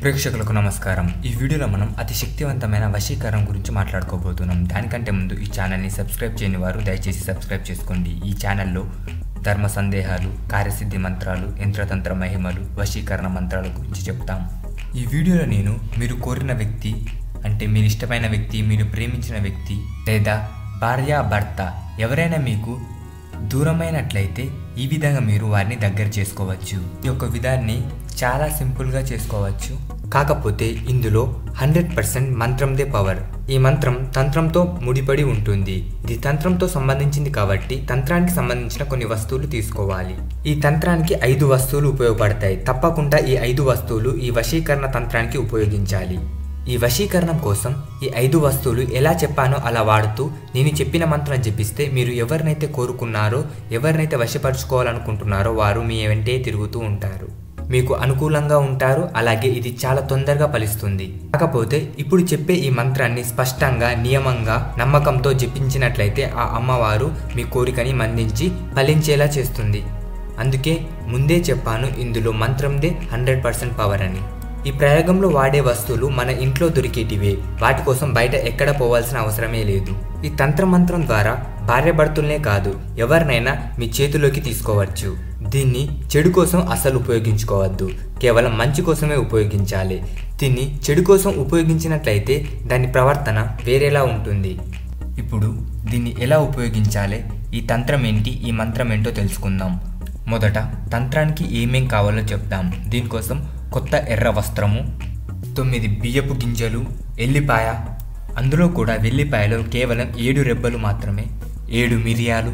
ప్రేక్షకులకు నమస్కారం ఈ వీడియోలో మనం అతి శక్తివంతమైన వశీకరణం గురించి మాట్లాడుకోబోతున్నాం దానికంటే ముందు ఈ ఛానల్ని సబ్స్క్రైబ్ చేయని వారు దయచేసి సబ్స్క్రైబ్ చేసుకోండి ఈ ఛానల్లో ధర్మ సందేహాలు కార్యసిద్ధి మంత్రాలు యంత్రతంత్ర మహిమలు వశీకరణ మంత్రాల గురించి చెప్తాం ఈ వీడియోలో నేను మీరు కోరిన వ్యక్తి అంటే మీరు ఇష్టమైన వ్యక్తి మీరు ప్రేమించిన వ్యక్తి లేదా భార్య భర్త ఎవరైనా మీకు దూరమైనట్లయితే ఈ విధంగా మీరు వారిని దగ్గర చేసుకోవచ్చు ఈ యొక్క విధాన్ని చాలా సింపుల్గా చేసుకోవచ్చు కాకపోతే ఇందులో హండ్రెడ్ పర్సెంట్ మంత్రందే పవర్ ఈ మంత్రం తంత్రంతో ముడిపడి ఉంటుంది ఇది తంత్రంతో సంబంధించింది కాబట్టి తంత్రానికి సంబంధించిన కొన్ని వస్తువులు తీసుకోవాలి ఈ తంత్రానికి ఐదు వస్తువులు ఉపయోగపడతాయి తప్పకుండా ఈ ఐదు వస్తువులు ఈ వశీకరణ తంత్రానికి ఉపయోగించాలి ఈ వశీకరణం కోసం ఈ ఐదు వస్తువులు ఎలా చెప్పానో అలా వాడుతూ నేను చెప్పిన మంత్రం జపిస్తే మీరు ఎవరినైతే కోరుకున్నారో ఎవరినైతే వశపరుచుకోవాలనుకుంటున్నారో వారు మీ వెంటే తిరుగుతూ ఉంటారు మీకు అనుకూలంగా ఉంటారు అలాగే ఇది చాలా తొందరగా ఫలిస్తుంది కాకపోతే ఇప్పుడు చెప్పే ఈ మంత్రాన్ని స్పష్టంగా నియమంగా నమ్మకంతో జపించినట్లయితే ఆ అమ్మవారు మీ కోరికని మందించి ఫలించేలా చేస్తుంది అందుకే ముందే చెప్పాను ఇందులో మంత్రందే హండ్రెడ్ పర్సెంట్ పవర్ అని ఈ ప్రయోగంలో వాడే వస్తువులు మన ఇంట్లో దొరికేటివే వాటి కోసం బయట ఎక్కడ పోవాల్సిన అవసరమే లేదు ఈ తంత్రమంత్రం ద్వారా భార్యాభర్తలనే కాదు ఎవరినైనా మీ చేతిలోకి తీసుకోవచ్చు దీన్ని చెడు కోసం అసలు ఉపయోగించుకోవద్దు కేవలం మంచి కోసమే ఉపయోగించాలి దీన్ని చెడు కోసం ఉపయోగించినట్లయితే దాని ప్రవర్తన వేరేలా ఉంటుంది ఇప్పుడు దీన్ని ఎలా ఉపయోగించాలి ఈ తంత్రం ఏంటి ఈ మంత్రం ఏంటో తెలుసుకుందాం మొదట తంత్రానికి ఏమేం కావాలో చెప్తాం దీనికోసం కొత్త ఎర్ర వస్త్రము తొమ్మిది బియ్యపు గింజలు ఎల్లిపాయ అందులో కూడా వెల్లిపాయలో కేవలం ఏడు రెబ్బలు మాత్రమే ఏడు మిరియాలు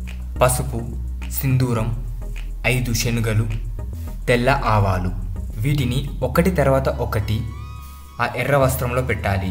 పసుపు సింధూరం ఐదు శనుగలు తెల్ల ఆవాలు వీటిని ఒకటి తర్వాత ఒకటి ఆ ఎర్ర వస్త్రంలో పెట్టాలి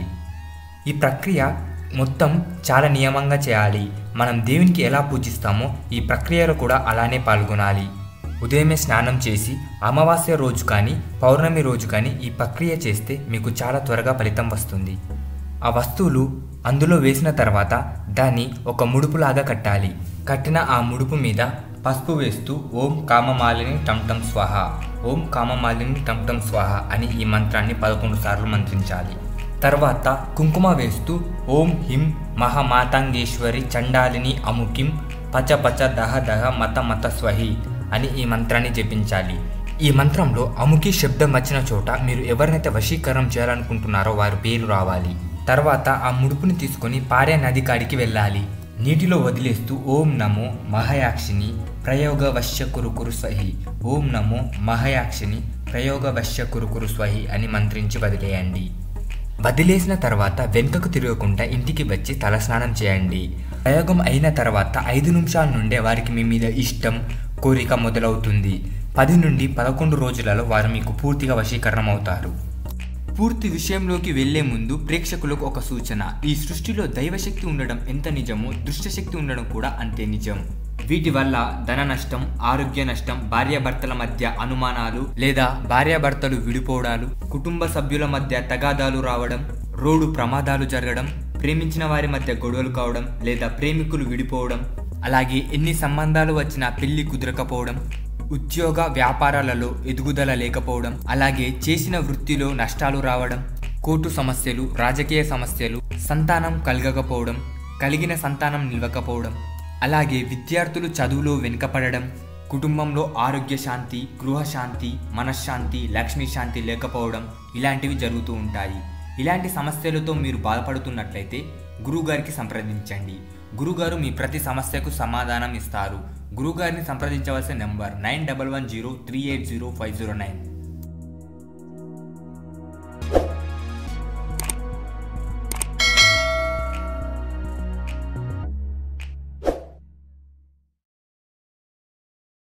ఈ ప్రక్రియ మొత్తం చాలా నియమంగా చేయాలి మనం దేవునికి ఎలా పూజిస్తామో ఈ ప్రక్రియలో కూడా అలానే పాల్గొనాలి ఉదయమే స్నానం చేసి అమావాస్య రోజు కానీ పౌర్ణమి రోజు కానీ ఈ ప్రక్రియ చేస్తే మీకు చాలా త్వరగా ఫలితం వస్తుంది ఆ వస్తువులు అందులో వేసిన తర్వాత దాన్ని ఒక ముడుపులాగా కట్టాలి కట్టిన ఆ ముడుపు మీద పసుపు వేస్తూ ఓం కామమాలిని టంటం స్వాహ ఓం కామమాలిని టంటం స్వాహ అని ఈ మంత్రాన్ని పదకొండు సార్లు మంత్రించాలి తర్వాత కుంకుమ వేస్తూ ఓం హిం మహామాతాంగేశ్వరి చండాలిని అముకిం పచ పచ దహ దహ మత మత స్వహి అని ఈ మంత్రాన్ని జపించాలి ఈ మంత్రంలో అముకి శబ్దం వచ్చిన చోట మీరు ఎవరినైతే వశీకరణం చేయాలనుకుంటున్నారో వారి పేరు రావాలి తర్వాత ఆ ముడుపుని తీసుకొని పారే నది కాడికి వెళ్ళాలి నీటిలో వదిలేస్తూ ఓం నమో మహయాక్షిని ప్రయోగ వశ్య కురు కురు స్వహి ఓం నమో మహయాక్షిని ప్రయోగ వశ్య కురు కురు స్వహి అని మంత్రించి వదిలేయండి వదిలేసిన తర్వాత వెనుకకు తిరగకుండా ఇంటికి వచ్చి తలస్నానం చేయండి ప్రయోగం అయిన తర్వాత ఐదు నిమిషాల నుండే వారికి మీ మీద ఇష్టం కోరిక మొదలవుతుంది పది నుండి పదకొండు రోజులలో వారు మీకు పూర్తిగా వశీకరణం అవుతారు పూర్తి విషయంలోకి వెళ్లే ముందు ప్రేక్షకులకు ఒక సూచన ఈ సృష్టిలో దైవశక్తి ఉండడం ఎంత నిజమో దృష్టశక్తి ఉండడం కూడా అంతే నిజం వీటి వల్ల ధన నష్టం ఆరోగ్య నష్టం భార్యాభర్తల మధ్య అనుమానాలు లేదా భార్యాభర్తలు విడిపోవడాలు కుటుంబ సభ్యుల మధ్య తగాదాలు రావడం రోడ్డు ప్రమాదాలు జరగడం ప్రేమించిన వారి మధ్య గొడవలు కావడం లేదా ప్రేమికులు విడిపోవడం అలాగే ఎన్ని సంబంధాలు వచ్చినా పెళ్లి కుదరకపోవడం ఉద్యోగ వ్యాపారాలలో ఎదుగుదల లేకపోవడం అలాగే చేసిన వృత్తిలో నష్టాలు రావడం కోర్టు సమస్యలు రాజకీయ సమస్యలు సంతానం కలగకపోవడం కలిగిన సంతానం నిలవకపోవడం అలాగే విద్యార్థులు చదువులో వెనుకపడడం కుటుంబంలో ఆరోగ్య శాంతి గృహశాంతి మనశ్శాంతి లక్ష్మీ శాంతి లేకపోవడం ఇలాంటివి జరుగుతూ ఉంటాయి ఇలాంటి సమస్యలతో మీరు బాధపడుతున్నట్లయితే గురువుగారికి సంప్రదించండి గురుగారు మీ ప్రతి సమస్యకు సమాధానం ఇస్తారు గురుగారిని సంప్రదించవలసిన number nine double one zero three eight zero five zero nine